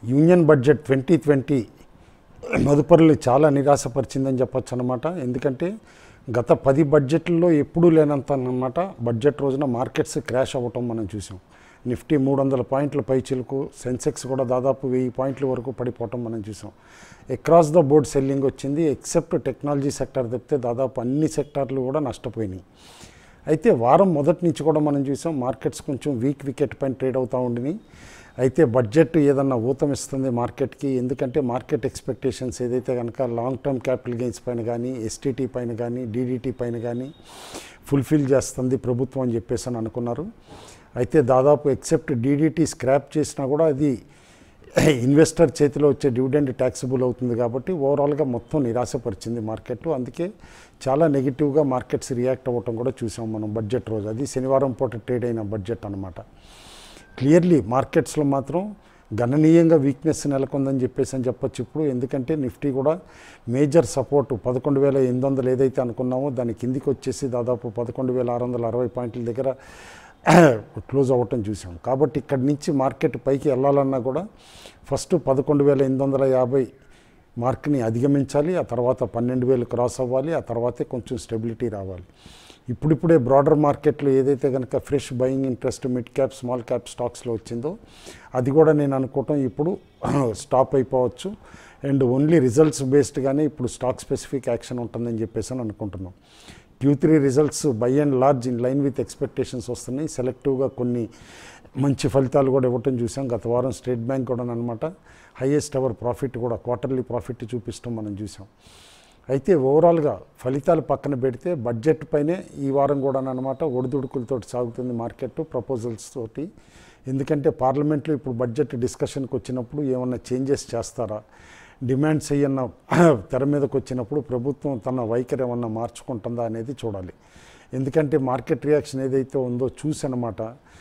union budget twenty twenty మదుపరులు చాలా నిరాశపరిచిందని చెప్పొచ్చు అనమాట ఎందుకంటే గత పది బడ్జెట్లలో ఎప్పుడూ లేనంత అన్నమాట బడ్జెట్ రోజున మార్కెట్స్ క్రాష్ అవ్వటం మనం చూసాం నిఫ్టీ మూడు వందల పాయింట్ల పైచిలకు సెన్సెక్స్ కూడా దాదాపు వెయ్యి పాయింట్ల వరకు పడిపోవటం మనం చూసాం అక్రాస్ ద బోర్డ్ సెల్లింగ్ వచ్చింది ఎక్సెప్ట్ టెక్నాలజీ సెక్టర్ తప్పితే దాదాపు అన్ని సెక్టార్లు కూడా నష్టపోయినాయి అయితే వారం మొదటి నుంచి కూడా మనం చూసాం మార్కెట్స్ కొంచెం వీక్ వికెట్ పైన ట్రేడ్ అవుతూ ఉండినాయి అయితే బడ్జెట్ ఏదన్నా ఊతం ఇస్తుంది మార్కెట్కి ఎందుకంటే మార్కెట్ ఎక్స్పెక్టేషన్స్ ఏదైతే కనుక లాంగ్ టర్మ్ క్యాపిటల్ గెయిన్స్ పైన కానీ ఎస్టీటీ పైన కానీ డీడీటీ పైన కానీ ఫుల్ఫిల్ చేస్తుంది ప్రభుత్వం అని చెప్పేసి అని అనుకున్నారు అయితే దాదాపు ఎక్సెప్ట్ డీడీటీ స్క్రాప్ చేసినా కూడా అది ఇన్వెస్టర్ చేతిలో వచ్చే డివిడెండ్ ట్యాక్సిబుల్ అవుతుంది కాబట్టి ఓవరాల్గా మొత్తం నిరాశపరిచింది మార్కెట్ అందుకే చాలా నెగిటివ్గా మార్కెట్స్ రియాక్ట్ అవ్వటం కూడా చూసాం మనం బడ్జెట్ రోజు అది శనివారం పూట ట్రేడ్ అయిన బడ్జెట్ అనమాట క్లియర్లీ మార్కెట్స్లో మాత్రం గణనీయంగా వీక్నెస్ నెలకొందని చెప్పేసి అని చెప్పొచ్చు ఇప్పుడు ఎందుకంటే నిఫ్టీ కూడా మేజర్ సపోర్ట్ పదకొండు వేల ఎనిమిది వందలు ఏదైతే అనుకున్నామో దాని కిందికి వచ్చేసి దాదాపు పదకొండు వేల ఆరు వందల అరవై పాయింట్ల దగ్గర క్లోజ్ అవ్వటం చూసాం కాబట్టి ఇక్కడి నుంచి మార్కెట్ పైకి వెళ్ళాలన్నా కూడా ఫస్ట్ పదకొండు వేల ఎనిమిది వందల యాభై మార్క్ని అధిగమించాలి ఆ తర్వాత పన్నెండు వేలు క్రాస్ అవ్వాలి ఆ తర్వాతే కొంచెం స్టెబిలిటీ రావాలి ఇప్పుడిప్పుడే బ్రాడర్ మార్కెట్లో ఏదైతే కనుక fresh buying interest mid cap small cap స్టాక్స్లో వచ్చిందో అది కూడా నేను అనుకోవటం ఇప్పుడు స్టాప్ అయిపోవచ్చు అండ్ ఓన్లీ రిజల్ట్స్ బేస్డ్గానే ఇప్పుడు స్టాక్ స్పెసిఫిక్ యాక్షన్ ఉంటుందని చెప్పేసి అని అనుకుంటున్నాం Q three results by and large in line with expectations వస్తున్నాయి సెలెక్టివ్గా కొన్ని మంచి ఫలితాలు కూడా ఇవ్వటం చూసాం గత వారం స్టేట్ బ్యాంక్ కూడా అనమాట హైయెస్ట్ అవర్ ప్రాఫిట్ కూడా క్వార్టర్లీ ప్రాఫిట్ చూపిస్తాం మనం చూసాం అయితే ఓవరాల్గా ఫలితాలు పక్కన పెడితే బడ్జెట్ పైనే ఈ వారం కూడా అనమాట ఒడిదుడుకులతో సాగుతుంది మార్కెట్ ప్రపోజల్స్ తోటి ఎందుకంటే పార్లమెంట్లో ఇప్పుడు బడ్జెట్ డిస్కషన్కి వచ్చినప్పుడు ఏమన్నా చేంజెస్ చేస్తారా డిమాండ్స్ అయ్యన్న తెర మీదకి వచ్చినప్పుడు ప్రభుత్వం తన వైఖరి ఏమన్నా మార్చుకుంటుందా అనేది చూడాలి ఎందుకంటే మార్కెట్ రియాక్షన్ ఏదైతే ఉందో చూసి అనమాట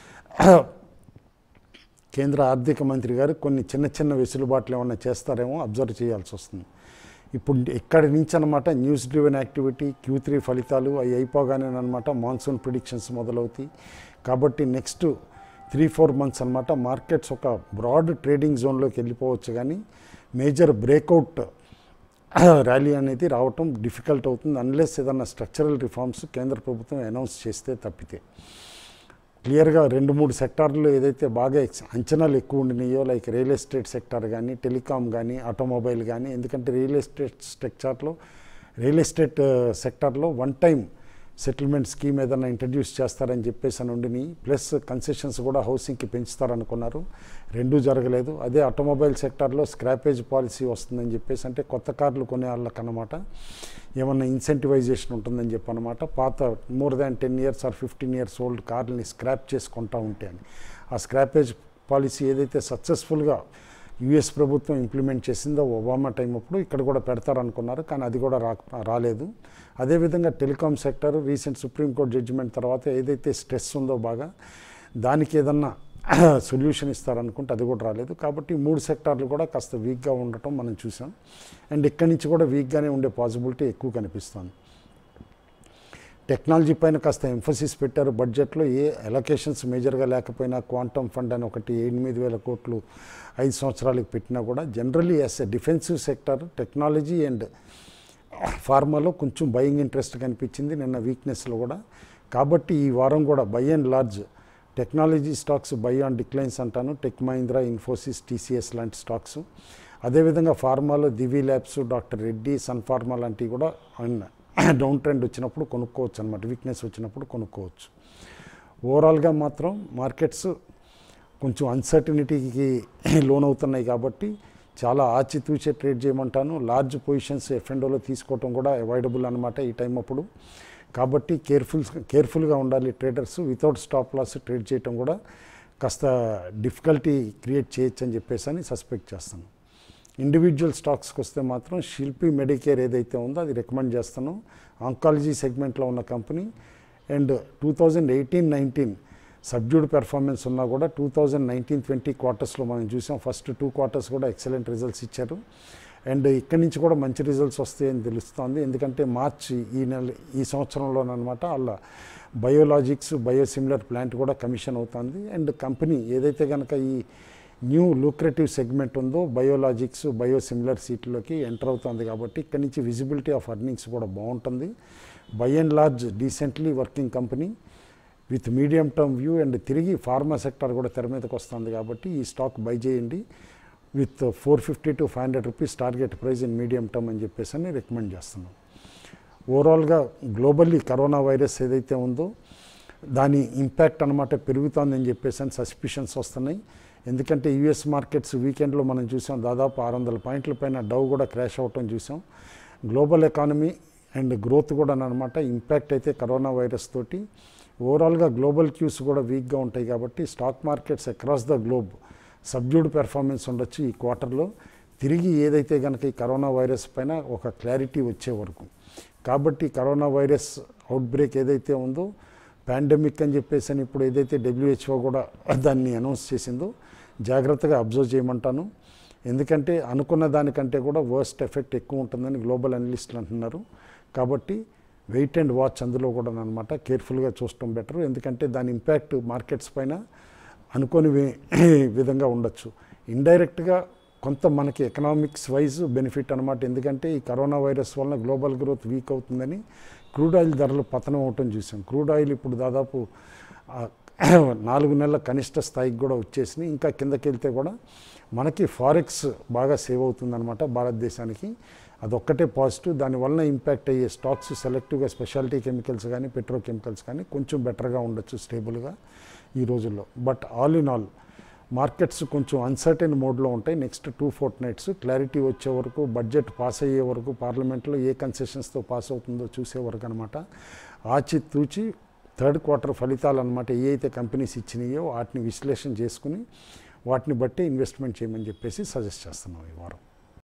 కేంద్ర ఆర్థిక మంత్రి గారు కొన్ని చిన్న చిన్న వెసులుబాట్లు ఏమన్నా చేస్తారేమో అబ్జర్వ్ చేయాల్సి వస్తుంది ఇప్పుడు ఇక్కడి నుంచి అనమాట news driven activity Q three ఫలితాలు అవి అయిపోగానే అనమాట మాన్సూన్ ప్రిడిక్షన్స్ మొదలవుతాయి కాబట్టి నెక్స్ట్ త్రీ ఫోర్ మంత్స్ అనమాట మార్కెట్స్ ఒక బ్రాడ్ ట్రేడింగ్ జోన్లోకి వెళ్ళిపోవచ్చు కానీ మేజర్ బ్రేక్అవుట్ ర్యాలీ అనేది రావటం డిఫికల్ట్ అవుతుంది అన్లెస్ ఏదన్నా స్ట్రక్చరల్ రిఫార్మ్స్ కేంద్ర ప్రభుత్వం అనౌన్స్ చేస్తే తప్పితే క్లియర్గా రెండు మూడు సెక్టార్లు ఏదైతే బాగా ఎక్స్- అంచనాలు ఎక్కువ ఉండినాయో లైక్ రియల్ ఎస్టేట్ సెక్టార్ కానీ టెలికాం కానీ ఆటోమొబైల్ కానీ ఎందుకంటే రియల్ ఎస్టేట్ సెక్టార్లో రియల్ ఎస్టేట్ సెక్టార్లో వన్ టైం సెటిల్మెంట్ స్కీమ్ ఏదైనా ఇంట్రడ్యూస్ చేస్తారని చెప్పేసి అని ఉండిని ప్లస్ కన్సెషన్స్ కూడా హౌసింగ్కి పెంచుతారనుకున్నారు రెండూ జరగలేదు అదే ఆటోమొబైల్ సెక్టార్లో స్క్రాపేజ్ పాలసీ వస్తుందని చెప్పేసి అంటే కొత్త కార్లు కొనే వాళ్ళకన్నమాట ఏమన్నా ఇన్సెంటివైజేషన్ ఉంటుందని చెప్పి అనమాట పాత more than ten years or fifteen years old కార్లని స్క్రాప్ చేసుకుంటా ఉంటే అని ఆ స్క్రాపేజ్ పాలసీ ఏదైతే సక్సెస్ఫుల్గా యుఎస్ ప్రభుత్వం ఇంప్లిమెంట్ చేసిందో ఒబామా టైం అప్పుడు ఇక్కడ కూడా పెడతారనుకున్నారు కానీ అది కూడా రా రాలేదు అదేవిధంగా telecom sector recent Supreme Court judgement తర్వాత ఏదైతే స్ట్రెస్ ఉందో బాగా దానికి ఏదన్నా సొల్యూషన్ ఇస్తారనుకుంటే అది కూడా రాలేదు కాబట్టి ఈ మూడు సెక్టార్లు కూడా కాస్త వీక్గా ఉండటం మనం చూసాం అండ్ ఇక్కడి నుంచి కూడా వీక్గానే ఉండే పాసిబిలిటీ ఎక్కువ కనిపిస్తుంది టెక్నాలజీ పైన కాస్త ఎంఫసిస్ పెట్టారు బడ్జెట్లో ఏ ఎలొకేషన్స్ మేజర్గా లేకపోయినా క్వాంటమ్ ఫండ్ అని ఒకటి ఎనిమిది వేల కోట్లు ఐదు సంవత్సరాలకు పెట్టినా కూడా generally as a defensive sector technology and ఫార్మాలో కొంచెం బయింగ్ ఇంట్రెస్ట్ కనిపించింది నిన్న వీక్నెస్లో కూడా కాబట్టి ఈ వారం కూడా by and large technology stocks buy on declines అంటాను టెక్ మహీంద్రా ఇన్ఫోసిస్ టీసీఎస్ లాంటి స్టాక్స్ అదేవిధంగా ఫార్మాలో దివి ల్యాబ్స్ డాక్టర్ రెడ్డి సన్ ఫార్మా లాంటివి కూడా డౌన్ ట్రెండ్ వచ్చినప్పుడు కొనుక్కోవచ్చు అనమాట వీక్నెస్ వచ్చినప్పుడు కొనుక్కోవచ్చు ఓవరాల్గా మాత్రం మార్కెట్స్ కొంచెం అన్సర్టనిటీకి లోన్ అవుతున్నాయి కాబట్టి చాలా ఆచితూచే ట్రేడ్ చేయమంటాను లార్జ్ పొజిషన్స్ ఎఫ్ఎండోలో తీసుకోవటం కూడా అవాయిడబుల్ అనమాట ఈ టైం అప్పుడు కాబట్టి కేర్ఫుల్ కేర్ఫుల్గా ఉండాలి traders without stop loss trade చేయటం కూడా కాస్త డిఫికల్టీ క్రియేట్ చేయొచ్చు అని చెప్పేసి అని సస్పెక్ట్ చేస్తాను ఇండివిజువల్ స్టాక్స్కి వస్తే మాత్రం శిల్పి మెడికేర్ ఏదైతే ఉందో అది రికమెండ్ చేస్తాను ఆంకాలజీ సెగ్మెంట్లో ఉన్న company and two thousand eighteen nineteen subdued performance ఉన్నా కూడా టూ థౌజండ్ నైన్టీన్ ట్వంటీ క్వార్టర్స్లో మనం చూసాం ఫస్ట్ టూ క్వార్టర్స్ కూడా ఎక్సలెంట్ రిజల్ట్స్ ఇచ్చారు అండ్ ఇక్కడి నుంచి కూడా మంచి రిజల్ట్స్ వస్తాయని తెలుస్తోంది ఎందుకంటే మార్చ్ ఈ నెల ఈ సంవత్సరంలోనమాట వాళ్ళ బయోలాజిక్స్ బయోసిమిలర్ ప్లాంట్ కూడా కమిషన్ అవుతుంది అండ్ కంపెనీ ఏదైతే కనుక ఈ న్యూ లూక్రేటివ్ సెగ్మెంట్ ఉందో బయోలాజిక్స్ బయోసిమిలర్ సీట్లోకి ఎంటర్ అవుతుంది కాబట్టి ఇక్కడ నుంచి విజిబిలిటీ ఆఫ్ అర్నింగ్స్ కూడా బాగుంటుంది by and large decently working company with medium term view and తిరిగి ఫార్మా సెక్టర్ కూడా తెర మీదకి వస్తుంది కాబట్టి ఈ స్టాక్ బై చేయండి with four fifty to five hundred rupees target price in medium term అని చెప్పేసి అని రికమెండ్ చేస్తున్నాం ఓవరాల్గా గ్లోబల్లీ కరోనా వైరస్ ఏదైతే ఉందో దాని ఇంపాక్ట్ అనమాట పెరుగుతుందని చెప్పేసి అని సస్పిషన్స్ వస్తున్నాయి ఎందుకంటే యుఎస్ మార్కెట్స్ వీకెండ్లో మనం చూసాం దాదాపు ఆరు వందల పాయింట్ల పైన డవ్ కూడా క్రాష్ అవటం చూసాం గ్లోబల్ ఎకానమీ అండ్ గ్రోత్ కూడా అనమాట ఇంపాక్ట్ అయితే కరోనా వైరస్ తోటి ఓవరాల్గా గ్లోబల్ క్యూస్ కూడా వీక్గా ఉంటాయి కాబట్టి stock markets across the globe subdued performance ఉండొచ్చు ఈ క్వార్టర్లో తిరిగి ఏదైతే కనుక ఈ కరోనా వైరస్ పైన ఒక క్లారిటీ వచ్చే వరకు కాబట్టి కరోనా వైరస్ అవుట్బ్రేక్ ఏదైతే ఉందో పాండమిక్ అని చెప్పేసి అని ఇప్పుడు ఏదైతే డబ్ల్యూహెచ్ఓ కూడా దాన్ని అనౌన్స్ చేసిందో జాగ్రత్తగా అబ్జర్వ్ చేయమంటాను ఎందుకంటే అనుకున్న దానికంటే కూడా వర్స్ట్ ఎఫెక్ట్ ఎక్కువ ఉంటుందని గ్లోబల్ అనలిస్టులు అంటున్నారు కాబట్టి వెయిట్ అండ్ వాచ్ అందులో కూడా అనమాట కేర్ఫుల్గా చూడటం బెటర్ ఎందుకంటే దాని ఇంపాక్ట్ మార్కెట్స్ పైన అనుకోని వి- విధంగా ఉండొచ్చు ఇండైరెక్ట్గా కొంత మనకి ఎకనామిక్స్ వైజ్ బెనిఫిట్ అనమాట ఎందుకంటే ఈ కరోనా వైరస్ వలన గ్లోబల్ గ్రోత్ వీక్ అవుతుందని క్రూడ్ ఆయిల్ ధరలు పతనం అవటం చూసాం క్రూడ్ ఆయిల్ ఇప్పుడు దాదాపు ఆ, నాలుగు నెలల కనిష్ట స్థాయికి కూడా వచ్చేసినాయి ఇంకా కిందకి వెళ్తే కూడా మనకి ఫారెక్స్ బాగా సేవ్ అవుతుందన్నమాట భారతదేశానికి అదొక్కటే పాజిటివ్ దానివల్ల ఇంపాక్ట్ అయ్యే స్టాక్స్ సెలెక్టివ్గా స్పెషాలిటీ కెమికల్స్ కానీ పెట్రోకెమికల్స్ కానీ కొంచెం బెటర్గా ఉండొచ్చు స్టేబుల్గా ఈ రోజుల్లో but all in all markets కొంచెం అన్సర్టెన్ మోడ్లో ఉంటాయి next two fortnights clarity వచ్చే వరకు బడ్జెట్ పాస్ అయ్యే వరకు పార్లమెంట్లో ఏ కన్సెషన్స్తో పాస్ అవుతుందో చూసే వరకు అనమాట ఆచి తూచి థర్డ్ క్వార్టర్ ఫలితాలు అనమాట ఏ అయితే కంపెనీస్ ఇచ్చినాయో వాటిని విశ్లేషణ చేసుకుని వాటిని బట్టి ఇన్వెస్ట్మెంట్ చేయమని చెప్పేసి సజెస్ట్ చేస్తున్నాం ఈ వారం